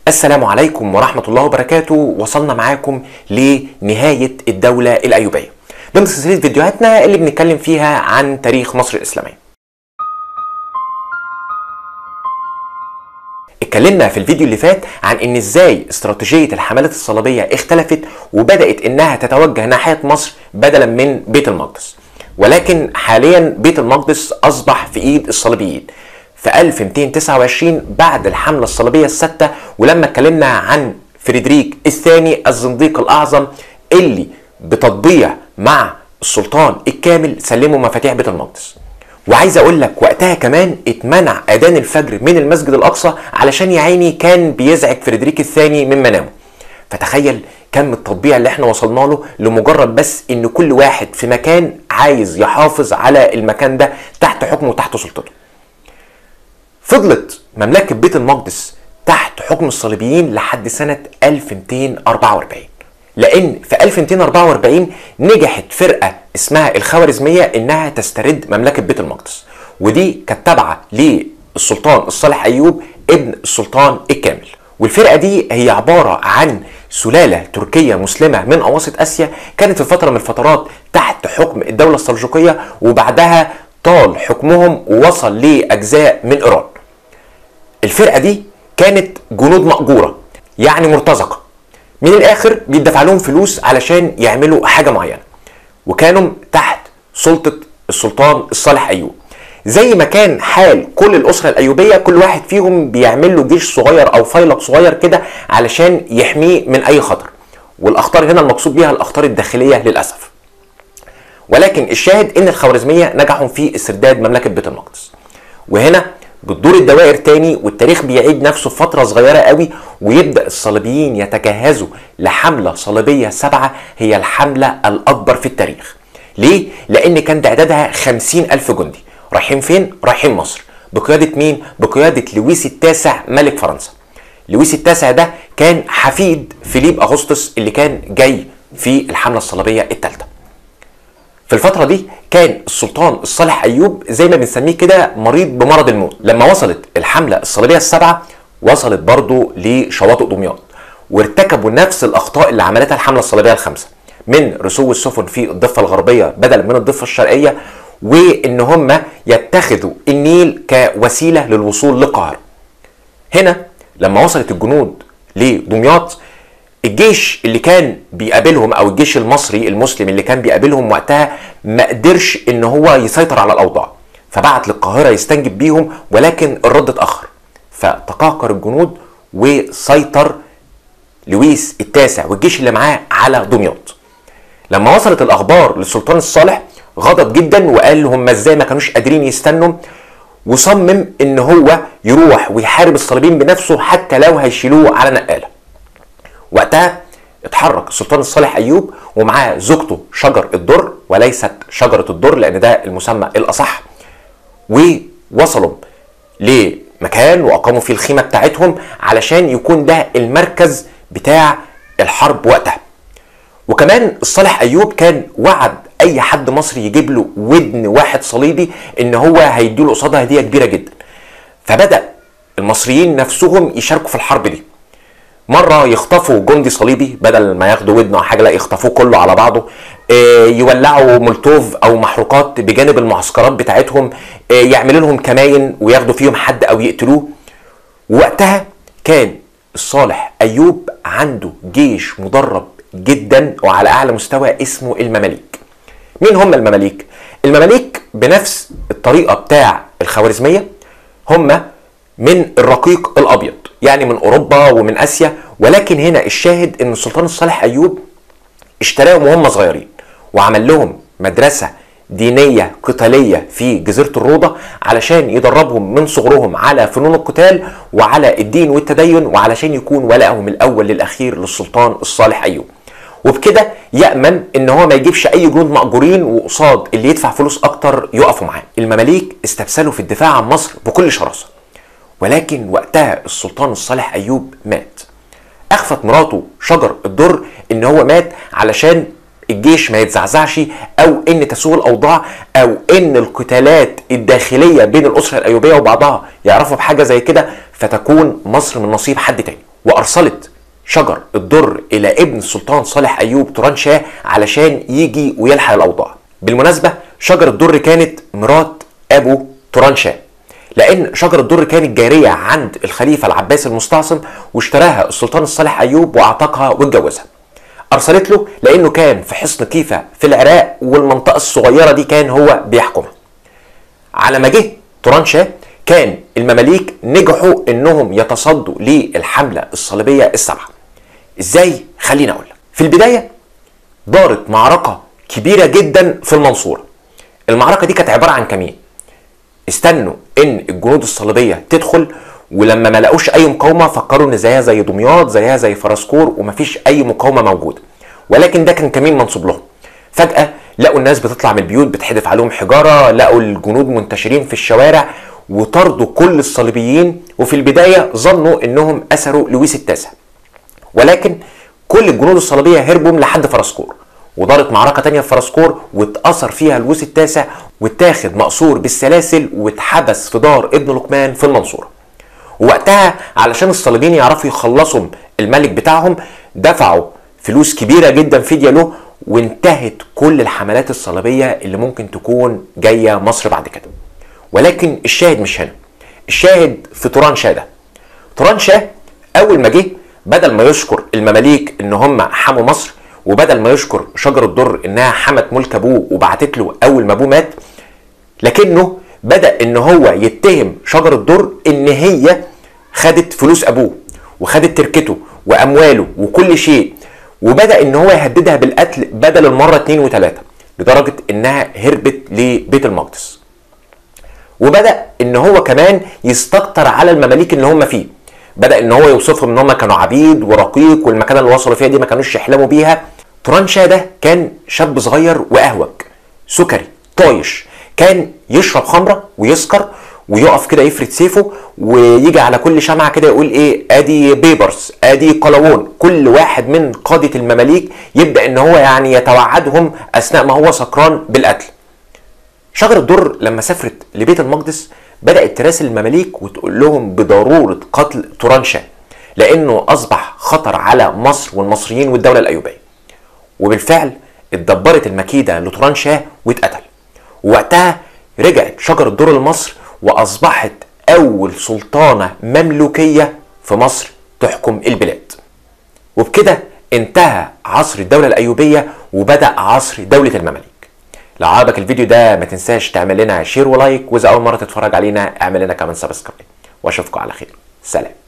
السلام عليكم ورحمة الله وبركاته وصلنا معاكم لنهاية الدولة الأيوبية ضمن سلسلة فيديوهاتنا اللي بنتكلم فيها عن تاريخ مصر الإسلامية اتكلمنا في الفيديو اللي فات عن ان ازاي استراتيجية الحملات الصليبية اختلفت وبدأت انها تتوجه ناحية مصر بدلا من بيت المقدس ولكن حاليا بيت المقدس اصبح في ايد الصليبيين في 1229 بعد الحملة الصليبية الستة ولما اتكلمنا عن فريدريك الثاني الزنديق الأعظم اللي بتطبيع مع السلطان الكامل سلموا مفاتيح بيت المقدس وعايز اقول لك وقتها كمان اتمنع اذان الفجر من المسجد الاقصى علشان يا عيني كان بيزعج فريدريك الثاني من منامه فتخيل كم التطبيع اللي احنا وصلنا له لمجرد بس ان كل واحد في مكان عايز يحافظ على المكان ده تحت حكمه وتحت سلطته فضلت مملكة بيت المقدس تحت حكم الصليبيين لحد سنة 1244 لأن في 1244 نجحت فرقة اسمها الخوارزمية إنها تسترد مملكة بيت المقدس ودي كانت تابعة للسلطان الصالح أيوب ابن السلطان الكامل والفرقة دي هي عبارة عن سلالة تركية مسلمة من أواسط آسيا كانت في فترة من الفترات تحت حكم الدولة السلجوقية وبعدها طال حكمهم ووصل لأجزاء من إيران الفرقه دي كانت جنود مأجوره يعني مرتزقه من الاخر بيدفع لهم فلوس علشان يعملوا حاجه معينه وكانوا تحت سلطه السلطان الصالح ايوب زي ما كان حال كل الاسره الايوبيه كل واحد فيهم بيعمل له جيش صغير او فيلق صغير كده علشان يحميه من اي خطر والاخطار هنا المقصود بيها الاخطار الداخليه للاسف ولكن الشاهد ان الخوارزميه نجحوا في استرداد مملكه بيت المقدس وهنا بتدور الدوائر تاني والتاريخ بيعيد نفسه في فترة صغيرة قوي ويبدأ الصليبيين يتجهزوا لحملة صليبية سبعة هي الحملة الأكبر في التاريخ ليه؟ لأن كان تعدادها خمسين ألف جندي رايحين فين؟ رايحين مصر بقيادة مين؟ بقيادة لويس التاسع ملك فرنسا لويس التاسع ده كان حفيد فيليب أغسطس اللي كان جاي في الحملة الصليبية الثالثة في الفترة دي كان السلطان الصالح أيوب زي ما بنسميه كده مريض بمرض الموت لما وصلت الحملة الصليبية السبعة وصلت برضو لشواطئ دمياط وارتكبوا نفس الأخطاء اللي عملتها الحملة الصليبية الخمسة من رسو السفن في الضفة الغربية بدلا من الضفة الشرقية وإن هم يتخذوا النيل كوسيلة للوصول للقاهرة هنا لما وصلت الجنود لدمياط الجيش اللي كان بيقابلهم او الجيش المصري المسلم اللي كان بيقابلهم وقتها ما قدرش ان هو يسيطر على الاوضاع فبعت للقاهره يستنجد بيهم ولكن الرد اتاخر فتقهقر الجنود وسيطر لويس التاسع والجيش اللي معاه على دمياط لما وصلت الاخبار للسلطان الصالح غضب جدا وقال هم ازاي ما كانوش قادرين يستنوا وصمم ان هو يروح ويحارب الصليبيين بنفسه حتى لو هيشيلوه على نقاله وقتها اتحرك السلطان الصالح ايوب ومعاه زوجته شجر الدر وليست شجره الدر لان ده المسمى الاصح ووصلوا لمكان واقاموا فيه الخيمه بتاعتهم علشان يكون ده المركز بتاع الحرب وقتها وكمان الصالح ايوب كان وعد اي حد مصري يجيب له ودن واحد صليبي ان هو هيديله قصادها هديه كبيره جدا فبدا المصريين نفسهم يشاركوا في الحرب دي مره يخطفوا جندي صليبي بدل ما ياخدوا ودن او حاجه لا يخطفوه كله على بعضه يولعوا مولتوف او محروقات بجانب المعسكرات بتاعتهم يعملوا لهم كماين وياخدوا فيهم حد او يقتلوه وقتها كان الصالح ايوب عنده جيش مدرب جدا وعلى اعلى مستوى اسمه المماليك مين هم المماليك المماليك بنفس الطريقه بتاع الخوارزميه هم من الرقيق الابيض يعني من اوروبا ومن اسيا ولكن هنا الشاهد ان السلطان الصالح ايوب اشتراهم وهم صغيرين وعمل لهم مدرسه دينيه قتاليه في جزيره الروضه علشان يدربهم من صغرهم على فنون القتال وعلى الدين والتدين وعلشان يكون ولائهم الاول للاخير للسلطان الصالح ايوب وبكده يامن ان هو ما يجيبش اي جنود ماجورين وقصاد اللي يدفع فلوس اكتر يقفوا معاه المماليك استبسلوا في الدفاع عن مصر بكل شراسه ولكن وقتها السلطان الصالح ايوب مات اخفت مراته شجر الدر ان هو مات علشان الجيش ما يتزعزعش او ان تسوء الاوضاع او ان القتالات الداخليه بين الاسره الايوبيه وبعضها يعرفوا بحاجه زي كده فتكون مصر من نصيب حد تاني وارسلت شجر الدر الى ابن السلطان صالح ايوب توران شاه علشان يجي ويلحق الاوضاع بالمناسبه شجر الدر كانت مرات ابو توران شاه لان شجر الدر كانت جاريه عند الخليفه العباس المستعصم واشتراها السلطان الصالح ايوب واعتقها واتجوزها ارسلت له لانه كان في حصن كيفه في العراق والمنطقه الصغيره دي كان هو بيحكمها على ما جه توران شاه كان المماليك نجحوا انهم يتصدوا للحمله الصليبيه السبعه ازاي خليني اقول لك في البدايه دارت معركه كبيره جدا في المنصوره المعركه دي كانت عباره عن كمين استنوا ان الجنود الصليبيه تدخل ولما ما لقوش اي مقاومه فكروا ان زيها زي دمياط زيها زي فرسكور ومفيش اي مقاومه موجوده ولكن ده كان كمين منصوب لهم فجاه لقوا الناس بتطلع من البيوت بتحدف عليهم حجاره لقوا الجنود منتشرين في الشوارع وطردوا كل الصليبيين وفي البدايه ظنوا انهم اسروا لويس التاسع ولكن كل الجنود الصليبيه هربوا لحد فرسكور ودارت معركة تانية في فرسكور واتأثر فيها لويس التاسع واتاخد مقصور بالسلاسل واتحبس في دار ابن لقمان في المنصورة ووقتها علشان الصليبيين يعرفوا يخلصوا الملك بتاعهم دفعوا فلوس كبيرة جدا فدية له وانتهت كل الحملات الصليبية اللي ممكن تكون جاية مصر بعد كده ولكن الشاهد مش هنا الشاهد في توران شاه ده توران شاه اول ما جه بدل ما يشكر المماليك ان هم حموا مصر وبدل ما يشكر شجر الدر انها حمت ملك ابوه وبعتت له اول ما ابوه مات لكنه بدا ان هو يتهم شجر الدر ان هي خدت فلوس ابوه وخدت تركته وامواله وكل شيء وبدا ان هو يهددها بالقتل بدل المره اتنين وتلاته لدرجه انها هربت لبيت المقدس وبدا ان هو كمان يستكتر على المماليك اللي هم فيه بدا ان هو يوصفهم ان هم كانوا عبيد ورقيق والمكانه اللي وصلوا فيها دي ما كانوش يحلموا بيها توران شاه ده كان شاب صغير واهوج سكري طايش كان يشرب خمره ويسكر ويقف كده يفرد سيفه ويجي على كل شمعة كده يقول ايه ادي بيبرس ادي قلاوون كل واحد من قادة المماليك يبدأ ان هو يعني يتوعدهم اثناء ما هو سكران بالقتل شجر الدر لما سافرت لبيت المقدس بدأت تراسل المماليك وتقول لهم بضرورة قتل توران شاه لانه اصبح خطر على مصر والمصريين والدولة الايوبية وبالفعل اتدبرت المكيدة لتوران شاه واتقتل ووقتها رجعت شجر الدر لمصر واصبحت اول سلطانه مملوكيه في مصر تحكم البلاد وبكده انتهى عصر الدوله الايوبيه وبدا عصر دوله المماليك لو عجبك الفيديو ده ما تنساش تعمل لنا شير ولايك واذا اول مره تتفرج علينا اعمل لنا كمان سبسكرايب واشوفكم على خير سلام